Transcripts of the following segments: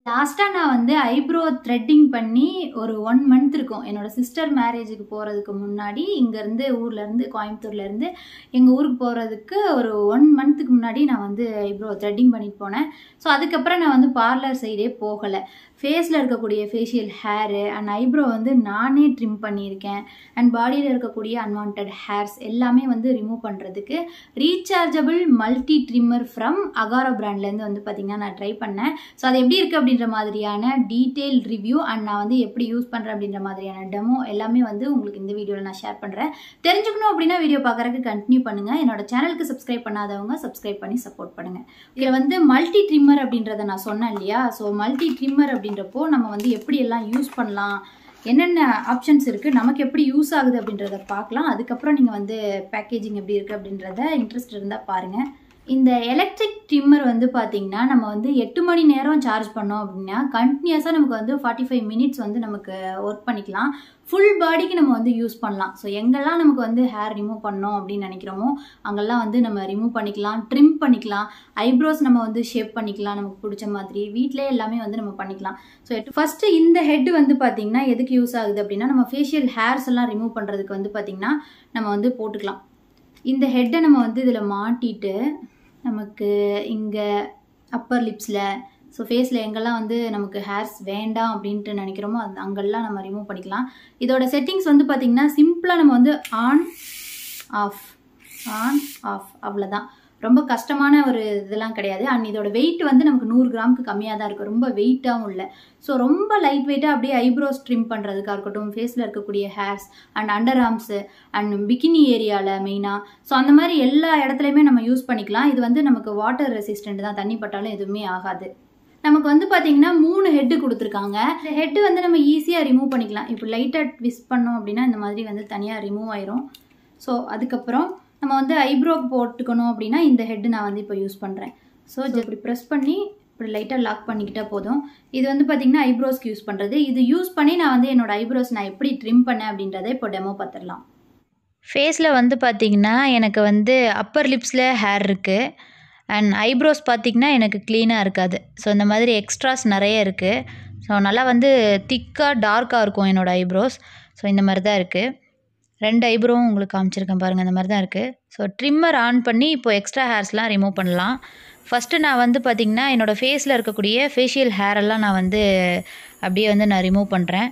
லாஸ்ட்டாக நான் வந்து ஐப்ரோ த்ரெட்டிங் பண்ணி ஒரு ஒன் மந்த் இருக்கும் என்னோட சிஸ்டர் மேரேஜுக்கு போகிறதுக்கு முன்னாடி இங்கேருந்து ஊர்லேருந்து கோயம்புத்தூர்லேருந்து எங்கள் ஊருக்கு போகிறதுக்கு ஒரு ஒன் மந்த்துக்கு முன்னாடி நான் வந்து ஐப்ரோ த்ரெட்டிங் பண்ணிட்டு போனேன் ஸோ அதுக்கப்புறம் நான் வந்து பார்லர் சைடே போகலை ஃபேஸில் இருக்கக்கூடிய ஃபேஷியல் ஹேரு அண்ட் ஐப்ரோ வந்து நானே ட்ரிம் பண்ணியிருக்கேன் அண்ட் பாடியில் இருக்கக்கூடிய அன்வான்ட் ஹேர்ஸ் எல்லாமே வந்து ரிமூவ் பண்ணுறதுக்கு rechargeable multi trimmer from Agaro பிராண்ட்லேருந்து வந்து பார்த்திங்கன்னா நான் ட்ரை பண்ணேன் ஸோ அது எப்படி இருக்குது அப்படின்ற மாதிரியான டீட்டெயில் ரிவ்யூ அண்ட் நான் வந்து எப்படி யூஸ் பண்ணுறேன் அப்படின்ற மாதிரியான டெமோ எல்லாமே வந்து உங்களுக்கு இந்த வீடியோவில் நான் ஷேர் பண்ணுறேன் தெரிஞ்சுக்கணும் அப்படின்னா வீடியோ பார்க்குறதுக்கு கண்டினியூ பண்ணுங்கள் என்னோட சேனலுக்கு சப்ஸ்கிரைப் பண்ணாதவங்க சப்ஸ்கிரைப் பண்ணி சப்போர்ட் பண்ணுங்கள் இதில் வந்து மல்டி ட்ரிம்மர் அப்படின்றத நான் சொன்னேன் இல்லையா ஸோ மல்டி ட்ரிம்மர் அப்படின்றப்போ நம்ம வந்து எப்படியெல்லாம் யூஸ் பண்ணலாம் என்னென்ன ஆப்ஷன்ஸ் இருக்குது நமக்கு எப்படி யூஸ் ஆகுது அப்படின்றத பார்க்கலாம் அதுக்கப்புறம் நீங்கள் வந்து பேக்கேஜிங் எப்படி இருக்குது அப்படின்றத இன்ட்ரெஸ்ட் இருந்தால் பாருங்கள் இந்த எலக்ட்ரிக் ட்ரிம்மர் வந்து பார்த்திங்கன்னா நம்ம வந்து எட்டு மணி நேரம் சார்ஜ் பண்ணோம் அப்படின்னா கண்டினியூஸாக நமக்கு வந்து ஃபார்ட்டி ஃபைவ் மினிட்ஸ் வந்து நமக்கு ஒர்க் பண்ணிக்கலாம் ஃபுல் பாடிக்கு நம்ம வந்து யூஸ் பண்ணலாம் ஸோ எங்கெல்லாம் நமக்கு வந்து ஹேர் ரிமூவ் பண்ணோம் அப்படின்னு நினைக்கிறோமோ அங்கெல்லாம் வந்து நம்ம ரிமூவ் பண்ணிக்கலாம் ட்ரிம் பண்ணிக்கலாம் ஐப்ரோஸ் நம்ம வந்து ஷேப் பண்ணிக்கலாம் நமக்கு பிடிச்ச மாதிரி வீட்டிலே எல்லாமே வந்து நம்ம பண்ணிக்கலாம் ஸோ ஃபஸ்ட்டு இந்த ஹெட் வந்து பார்த்திங்கன்னா எதுக்கு யூஸ் ஆகுது அப்படின்னா நம்ம ஃபேஷியல் ஹேர்ஸ் எல்லாம் ரிமூவ் பண்ணுறதுக்கு வந்து பார்த்திங்கன்னா நம்ம வந்து போட்டுக்கலாம் இந்த ஹெட்டை நம்ம வந்து இதில் மாட்டிட்டு நமக்கு இங்கே அப்பர் லிப்ஸில் ஸோ ஃபேஸில் எங்கெல்லாம் வந்து நமக்கு ஹேர்ஸ் வேண்டாம் அப்படின்ட்டு நினைக்கிறோமோ அது அங்கெல்லாம் நம்ம ரிமூவ் பண்ணிக்கலாம் இதோட செட்டிங்ஸ் வந்து பார்த்திங்கன்னா சிம்பிளாக நம்ம வந்து ஆன் ஆஃப் ஆன் ஆஃப் அவ்வளோதான் ரொம்ப கஷ்டமான ஒரு இதெல்லாம் கிடையாது அண்ட் இதோட வெயிட் வந்து நமக்கு நூறு கிராமுக்கு கம்மியாக தான் இருக்குது ரொம்ப வெயிட்டாகவும் இல்லை ஸோ ரொம்ப லைட் வெயிட்டாக அப்படியே ஐப்ரோஸ் ட்ரிம் பண்ணுறதுக்காக இருக்கட்டும் ஃபேஸில் இருக்கக்கூடிய hairs and under arms and bikini ஏரியாவில் மெயினாக ஸோ அந்த மாதிரி எல்லா இடத்துலையுமே நம்ம யூஸ் பண்ணிக்கலாம் இது வந்து நமக்கு வாட்டர் ரெசிஸ்டன்ட் தான் தண்ணி பட்டாலும் எதுவுமே ஆகாது நமக்கு வந்து பார்த்தீங்கன்னா மூணு ஹெட்டு கொடுத்துருக்காங்க இந்த ஹெட்டு வந்து நம்ம ஈஸியாக ரிமூவ் பண்ணிக்கலாம் இப்போ லைட்டாக ட்விஸ்ட் பண்ணோம் அப்படின்னா இந்த மாதிரி வந்து தனியாக ரிமூவ் ஆயிரும் ஸோ அதுக்கப்புறம் நம்ம வந்து ஐப்ரோக்கு போட்டுக்கணும் அப்படின்னா இந்த ஹெட்டு நான் வந்து இப்போ யூஸ் பண்ணுறேன் ஸோ இப்படி ப்ரெஸ் பண்ணி இப்படி லைட்டாக லாக் பண்ணிக்கிட்டால் போதும் இது வந்து பார்த்திங்கன்னா ஐப்ரோஸ்க்கு யூஸ் பண்ணுறது இது யூஸ் பண்ணி நான் வந்து என்னோட ஐப்ரோஸ் நான் எப்படி ட்ரிம் பண்ணேன் அப்படின்றத இப்போ டெமோ பார்த்துடலாம் ஃபேஸில் வந்து பார்த்திங்கன்னா எனக்கு வந்து அப்பர் லிப்ஸில் ஹேர் இருக்குது அண்ட் ஐப்ரோஸ் பார்த்திங்கன்னா எனக்கு க்ளீனாக இருக்காது ஸோ இந்த மாதிரி எக்ஸ்ட்ராஸ் நிறைய இருக்குது ஸோ நல்லா வந்து திக்காக டார்க்காக இருக்கும் என்னோடய ஐப்ரோஸ் ஸோ இந்த மாதிரி தான் இருக்குது ரெண்டு ஐப்ரோவும் உங்களுக்கு காமிச்சிருக்கேன் பாருங்கள் இந்த மாதிரி தான் இருக்குது ஸோ ட்ரிம்மர் ஆன் பண்ணி இப்போ எக்ஸ்ட்ரா ஹேர்ஸ்லாம் ரிமூவ் பண்ணலாம் ஃபஸ்ட்டு நான் வந்து பார்த்திங்கன்னா என்னோடய ஃபேஸில் இருக்கக்கூடிய ஃபேஷியல் ஹேரெல்லாம் நான் வந்து அப்படியே வந்து நான் ரிமூவ் பண்ணுறேன்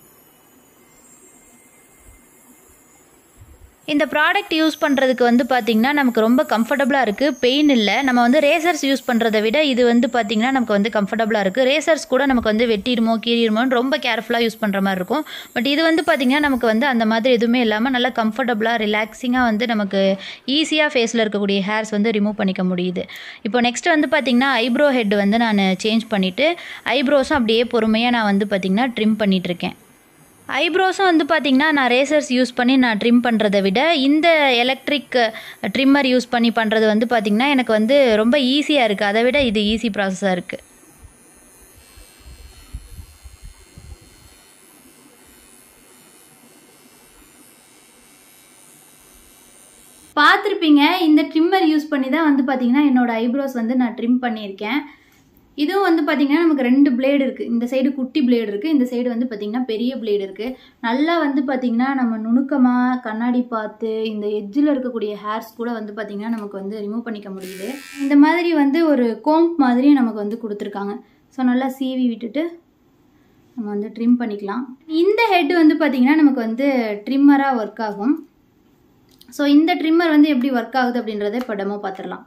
இந்த ப்ராடக்ட் யூஸ் பண்ணுறதுக்கு வந்து பார்த்திங்கன்னா நமக்கு ரொம்ப கம்ஃபர்டபுளாக இருக்குது பெயின் இல்லை நம்ம வந்து ரேசர்ஸ் யூஸ் பண்ணுறதை விட இது வந்து பார்த்திங்கன்னா நமக்கு வந்து கம்ஃபர்டபுளாக இருக்குது ரேசர்ஸ் கூட நமக்கு வந்து வெட்டிடுமோ கீறிடுமோன்னு ரொம்ப கேர்ஃபுல்லாக யூஸ் பண்ணுற மாதிரி இருக்கும் பட் இது வந்து பார்த்திங்கன்னா நமக்கு வந்து அந்த மாதிரி எதுவுமே இல்லாமல் நல்லா கம்ஃபர்டபுளாக ரிலாக்ஸிங்காக வந்து நமக்கு ஈஸியாக ஃபேஸில் இருக்கக்கூடிய ஹேர்ஸ் வந்து ரிமூவ் பண்ணிக்க முடியுது இப்போ நெக்ஸ்ட் வந்து பார்த்திங்கன்னா ஐப்ரோ ஹெட் வந்து நான் சேஞ்ச் பண்ணிவிட்டு ஐப்ரோஸும் அப்படியே பொறுமையாக நான் வந்து பார்த்திங்கன்னா ட்ரிம் பண்ணிகிட்ருக்கேன் ஐப்ரோஸும் வந்து பார்த்திங்கன்னா நான் ரேசர்ஸ் யூஸ் பண்ணி நான் ட்ரிம் பண்ணுறதை விட இந்த எலக்ட்ரிக் ட்ரிம்மர் யூஸ் பண்ணி பண்ணுறது வந்து பார்த்திங்கன்னா எனக்கு வந்து ரொம்ப ஈஸியாக இருக்குது அதை விட இது ஈஸி ப்ராசஸாக இருக்குது பார்த்துருப்பீங்க இந்த ட்ரிம்மர் யூஸ் பண்ணி தான் வந்து பார்த்தீங்கன்னா என்னோட ஐப்ரோஸ் வந்து நான் ட்ரிம் பண்ணியிருக்கேன் இதுவும் வந்து பார்த்தீங்கன்னா நமக்கு ரெண்டு பிளேடு இருக்குது இந்த சைடு குட்டி பிளேடு இருக்குது இந்த சைடு வந்து பார்த்தீங்கன்னா பெரிய பிளேடு இருக்குது நல்லா வந்து பார்த்தீங்கன்னா நம்ம நுணுக்கமாக கண்ணாடி பார்த்து இந்த எட்ஜில் இருக்கக்கூடிய ஹேர்ஸ் கூட வந்து பார்த்தீங்கன்னா நமக்கு வந்து ரிமூவ் பண்ணிக்க முடியுது இந்த மாதிரி வந்து ஒரு கோம்ப் மாதிரி நமக்கு வந்து கொடுத்துருக்காங்க ஸோ நல்லா சீவி விட்டுட்டு நம்ம வந்து ட்ரிம் பண்ணிக்கலாம் இந்த ஹெட் வந்து பார்த்தீங்கன்னா நமக்கு வந்து ட்ரிம்மராக ஒர்க் ஆகும் ஸோ இந்த ட்ரிம்மர் வந்து எப்படி ஒர்க் ஆகுது அப்படின்றத இப்போ டெமோ பார்த்துடலாம்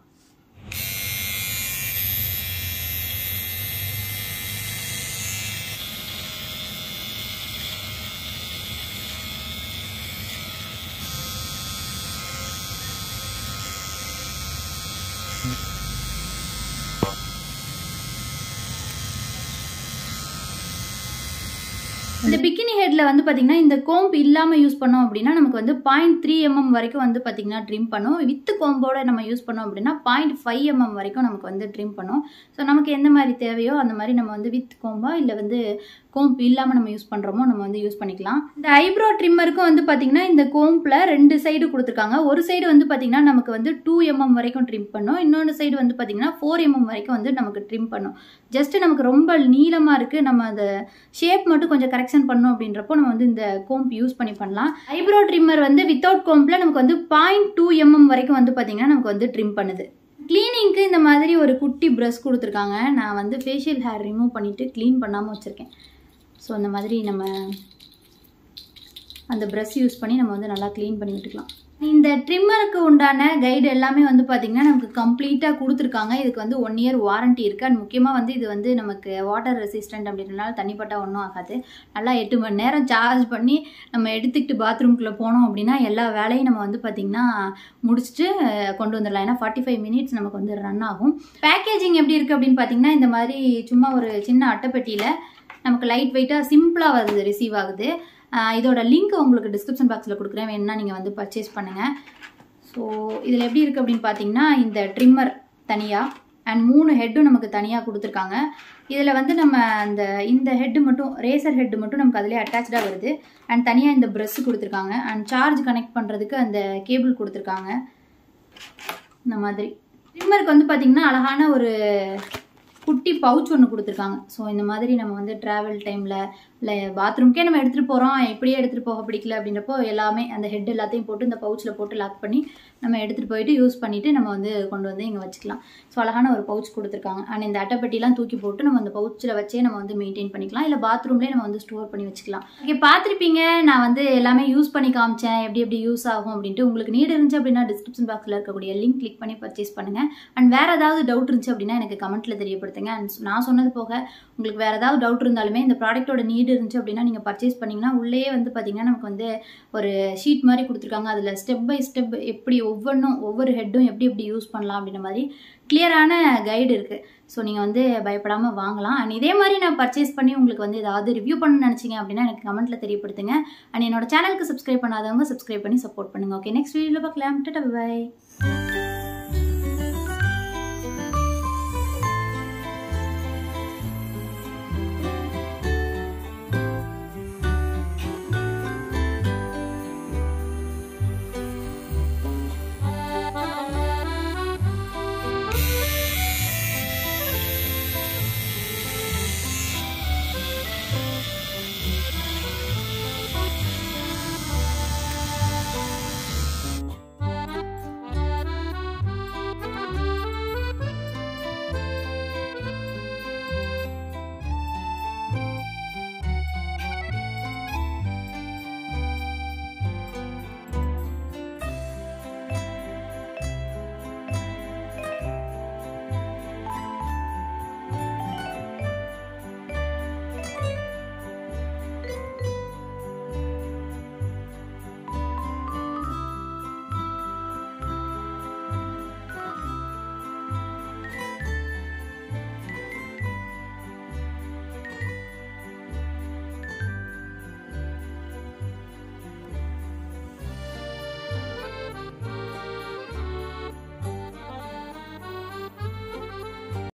இந்த பிக்கினி ஹெட்ல வந்து பாத்தீங்கன்னா இந்த கோம்ப் இல்லாம யூஸ் பண்ணோம் அப்படின்னா நமக்கு வந்து பாயிண்ட் த்ரீ எம்எம் வரைக்கும் வந்து பாத்தீங்கன்னா ட்ரிம் பண்ணும் வித் கோம்போட நம்ம யூஸ் பண்ணோம் அப்படின்னா பாயிண்ட் ஃபைவ் எம்எம் வரைக்கும் நமக்கு வந்து ட்ரிம் பண்ணும் ஸோ நமக்கு எந்த மாதிரி தேவையோ அந்த மாதிரி நம்ம வந்து வித் கோம்பா இல்லை வந்து கோம்ப் இல்லாமல் நம்ம யூஸ் பண்ணுறோமோ நம்ம வந்து யூஸ் பண்ணிக்கலாம் இந்த ஐப்ரோ ட்ரிம்மருக்கும் வந்து பார்த்தீங்கன்னா இந்த கோம்பில் ரெண்டு சைடு கொடுத்துருக்காங்க ஒரு சைடு வந்து பார்த்தீங்கன்னா நமக்கு வந்து டூ எம்எம் வரைக்கும் ட்ரிம் பண்ணும் இன்னொன்று சைடு வந்து பார்த்தீங்கன்னா ஃபோர் எம்எம் வரைக்கும் வந்து நமக்கு ட்ரிம் பண்ணும் ஜஸ்ட் நமக்கு ரொம்ப நீளமாக இருக்குது நம்ம அந்த ஷேப் மட்டும் கொஞ்சம் கரெக்ஷன் பண்ணோம் அப்படின்றப்போ நம்ம வந்து இந்த கோம்ப் யூஸ் பண்ணி பண்ணலாம் ஐப்ரோ ட்ரிம்மர் வந்து வித்தவுட் கோம்பில் நமக்கு வந்து பாயிண்ட் டூ எம்எம் வரைக்கும் வந்து பார்த்தீங்கன்னா நமக்கு வந்து ட்ரிம் பண்ணுது க்ளீனிங்க்கு இந்த மாதிரி ஒரு குட்டி ப்ரஷ் கொடுத்துருக்காங்க நான் வந்து ஃபேஷியல் ஹேர் ரிமூவ் பண்ணிவிட்டு க்ளீன் பண்ணாமல் வச்சுருக்கேன் ஸோ அந்த மாதிரி நம்ம அந்த ப்ரஷ் யூஸ் பண்ணி நம்ம வந்து நல்லா க்ளீன் பண்ணி விட்டுக்கலாம் இந்த ட்ரிம்மருக்கு உண்டான கைடு எல்லாமே வந்து பார்த்திங்கன்னா நமக்கு கம்ப்ளீட்டாக கொடுத்துருக்காங்க இதுக்கு வந்து ஒன் இயர் வாரண்ட்டி இருக்குது அண்ட் முக்கியமாக வந்து இது வந்து நமக்கு வாட்டர் ரெசிஸ்டன்ட் அப்படின்றனால தண்ணிப்பட்டால் ஒன்றும் ஆகாது நல்லா எட்டு மணி நேரம் சார்ஜ் பண்ணி நம்ம எடுத்துக்கிட்டு பாத்ரூம்குள்ளே போனோம் அப்படின்னா எல்லா வேலையும் நம்ம வந்து பார்த்திங்கன்னா முடிச்சுட்டு அஹ், கொண்டு வந்துடலாம் ஏன்னா ஃபார்ட்டி ஃபைவ் மினிட்ஸ் நமக்கு வந்து ரன் ஆகும் பேக்கேஜிங் எப்படி இருக்குது அப்படின்னு பார்த்தீங்கன்னா இந்த மாதிரி சும்மா ஒரு சின்ன அட்டைப்பெட்டியில் நமக்கு லைட் வெயிட்டாக சிம்பிளாக வருது ரிசீவ் ஆகுது ஆஹ் இதோட லிங்க் உங்களுக்கு டிஸ்கிரிப்ஷன் பாக்ஸில் கொடுக்குறேன் வேணும்னா நீங்கள் வந்து பர்ச்சேஸ் பண்ணுங்கள் ஸோ இதில் எப்படி இருக்குது அப்படின்னு பார்த்தீங்கன்னா இந்த ட்ரிம்மர் தனியாக அண்ட் மூணு ஹெட்டும் நமக்கு தனியாக கொடுத்துருக்காங்க இதில் வந்து நம்ம அந்த இந்த ஹெட்டு மட்டும் ரேசர் ஹெட்டு மட்டும் நமக்கு அதிலே அட்டாச்சாக வருது அண்ட் தனியாக இந்த ப்ரெஷ் கொடுத்துருக்காங்க அண்ட் சார்ஜ் கனெக்ட் பண்ணுறதுக்கு அந்த கேபிள் கொடுத்துருக்காங்க இந்த மாதிரி ட்ரிம்மருக்கு வந்து பார்த்திங்கன்னா அழகான ஒரு குட்டி பவுச் ஒன்று கொடுத்துருக்காங்க ஸோ இந்த மாதிரி நம்ம வந்து ட்ராவல் டைமில் இல்லை பாத்ரூம்க்கே நம்ம எடுத்துகிட்டு போகிறோம் இப்படியே எடுத்துகிட்டு போக பிடிக்கல அப்படின்றப்போ எல்லாமே அந்த ஹெட் எல்லாத்தையும் போட்டு இந்த பவுச்சில் போட்டு லாக் பண்ணி நம்ம எடுத்துகிட்டு போயிட்டு யூஸ் பண்ணிவிட்டு நம்ம வந்து கொண்டு வந்து இங்கே வச்சுக்கலாம் ஸோ அழகான ஒரு பவுச் கொடுத்துருக்காங்க அண்ட் இந்த அட்டைப்பெட்டிலாம் தூக்கி போட்டு நம்ம அந்த பவுச்சில் வச்சே நம்ம வந்து மெயின்டைன் பண்ணிக்கலாம் இல்லை பாத்ரூம்லேயே நம்ம வந்து ஸ்டோர் பண்ணி வச்சுக்கலாம் ஓகே பார்த்துருப்பீங்க நான் வந்து எல்லாமே யூஸ் பண்ணி காமிச்சேன் எப்படி எப்படி யூஸ் ஆகும் அப்படின்ட்டு உங்களுக்கு நீட் இருந்துச்சு அப்படின்னா டிஸ்கிரிப்ஷன் பாக்ஸில் இருக்கக்கூடிய லிங்க் கிளிக் பண்ணி பர்ச்சேஸ் பண்ணுங்கள் அண்ட் வேறு ஏதாவது டவுட் இருந்துச்சு அப்படின்னா எனக்கு கமெண்ட்டில் தெரியப்படுத்துங்க அண்ட் நான் சொன்னது போக உங்களுக்கு வேறு ஏதாவது டவுட் இருந்தாலுமே இந்த ப்ராடக்ட்டோட நீடு இருந்துச்சு அப்படின்னா நீங்கள் பர்ச்சேஸ் பண்ணிங்கன்னா உள்ளேயே வந்து பார்த்தீங்கன்னா நமக்கு வந்து ஒரு ஷீட் மாதிரி கொடுத்துருக்காங்க அதில் ஸ்டெப் பை ஸ்டெப் எப்படி ஒவ்வொன்றும் ஒவ்வொரு ஹெட்டும் எப்படி எப்படி யூஸ் பண்ணலாம் அப்படின்ற மாதிரி கிளியரான கைடு இருக்குது ஸோ நீங்கள் வந்து பயப்படாமல் வாங்கலாம் அண்ட் இதே மாதிரி நான் பர்ச்சேஸ் பண்ணி உங்களுக்கு வந்து ஏதாவது ரிவ்யூ பண்ணணும்னு நினச்சிங்க அப்படின்னா எனக்கு கமெண்ட்டில் தெரியப்படுத்துங்க அண்ட் என்னோட சேனலுக்கு சப்ஸ்கிரைப் பண்ணாதவங்க சப்ஸ்கிரைப் பண்ணி சப்போர்ட் பண்ணுங்கள் ஓகே நெக்ஸ்ட் வீடியோவில் பார்க்கலாம் பை